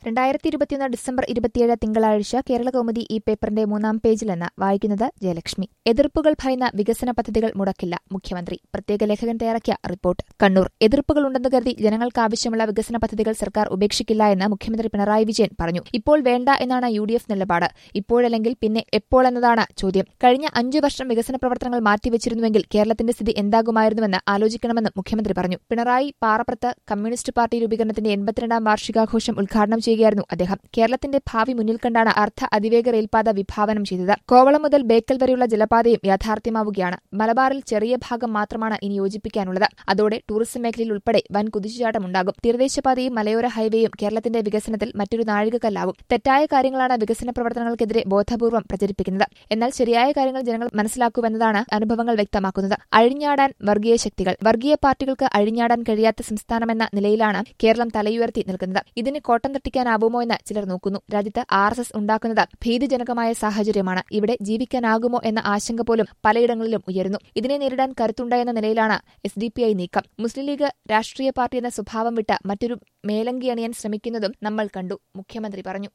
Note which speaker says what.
Speaker 1: രണ്ടായിരത്തി ഇരുപത്തിയൊന്ന് ഡിസംബർ ഇരുപത്തിയേഴ് തിങ്കളാഴ്ച കേരള കൗമുദി ഈ പേപ്പറിന്റെ മൂന്നാം പേജിലെന്ന് വായിക്കുന്നത് ജയലക്ഷ്മി എതിർപ്പുകൾ ഭയന്ന വികസന പദ്ധതികൾ മുടക്കില്ല മുഖ്യമന്ത്രി പ്രത്യേക ലേഖകൻ തയ്യാറാക്കിയ റിപ്പോർട്ട് കണ്ണൂർ എതിർപ്പുകൾ ഉണ്ടെന്ന് കരുതി ജനങ്ങൾക്ക് ആവശ്യമുള്ള വികസന പദ്ധതികൾ സർക്കാർ ഉപേക്ഷിക്കില്ല എന്ന് മുഖ്യമന്ത്രി പിണറായി വിജയൻ പറഞ്ഞു ഇപ്പോൾ വേണ്ട എന്നാണ് യു ഡി എഫ് നിലപാട് ഇപ്പോഴല്ലെങ്കിൽ പിന്നെ എപ്പോൾ എന്നതാണ് ചോദ്യം കഴിഞ്ഞ അഞ്ചു വർഷം വികസന പ്രവർത്തനങ്ങൾ മാറ്റിവെച്ചിരുന്നുവെങ്കിൽ കേരളത്തിന്റെ സ്ഥിതി എന്താകുമായിരുന്നുവെന്ന് ആലോചിക്കണമെന്നും മുഖ്യമന്ത്രി പറഞ്ഞു പിണറായി പാറപ്പുറത്ത് കമ്മ്യൂണിസ്റ്റ് പാർട്ടി രൂപീകരണത്തിന്റെ എൺപത്തിരണ്ടാം വാർഷികാഘോഷം ഉദ്ഘാടനം ചെയ്യുകയായിരുന്നു അദ്ദേഹം കേരളത്തിന്റെ ഭാവി മുന്നിൽ കണ്ടാണ് അർദ്ധ അതിവേഗ റെയിൽപാത വിഭാവനം ചെയ്തത് കോവളം മുതൽ ബേക്കൽ വരെയുള്ള ജലപാതയും യാഥാർത്ഥ്യമാവുകയാണ് മലബാറിൽ ചെറിയ ഭാഗം മാത്രമാണ് ഇനി യോജിപ്പിക്കാനുള്ളത് അതോടെ ടൂറിസം മേഖലയിൽ ഉൾപ്പെടെ വൻ കുതിച്ചുചാട്ടമുണ്ടാകും തീരദേശപാതയും മലയോര ഹൈവേയും കേരളത്തിന്റെ വികസനത്തിൽ മറ്റൊരു നാഴികക്കല്ലാവും തെറ്റായ കാര്യങ്ങളാണ് വികസന പ്രവർത്തനങ്ങൾക്കെതിരെ ബോധപൂർവം പ്രചരിപ്പിക്കുന്നത് എന്നാൽ ശരിയായ കാര്യങ്ങൾ ജനങ്ങൾ മനസ്സിലാക്കുമെന്നതാണ് അനുഭവങ്ങൾ വ്യക്തമാക്കുന്നത് അഴിഞ്ഞാടാൻ വർഗീയ ശക്തികൾ വർഗീയ പാർട്ടികൾക്ക് അഴിഞ്ഞാടാൻ കഴിയാത്ത സംസ്ഥാനമെന്ന നിലയിലാണ് കേരളം തലയുയർത്തി നിൽക്കുന്നത് ഇതിന് കോട്ടം തട്ടിക്കാനാവുമോ എന്ന് ചിലർ നോക്കുന്നു രാജ്യത്ത് ആർ എസ് എസ് ഉണ്ടാക്കുന്നത് ഭീതിജനകമായ സാഹചര്യമാണ് ഇവിടെ ജീവിക്കാനാകുമോ എന്ന ആശങ്ക പോലും പലയിടങ്ങളിലും ഉയരുന്നു ഇതിനെ നേരിടാൻ കരുത്തുണ്ട എന്ന നിലയിലാണ് എസ് ഡി പി ഐ നീക്കം മുസ്ലിം ലീഗ് രാഷ്ട്രീയ പാർട്ടി എന്ന സ്വഭാവം വിട്ട് മറ്റൊരു മേലങ്കി അണിയാൻ ശ്രമിക്കുന്നതും നമ്മൾ കണ്ടു മുഖ്യമന്ത്രി പറഞ്ഞു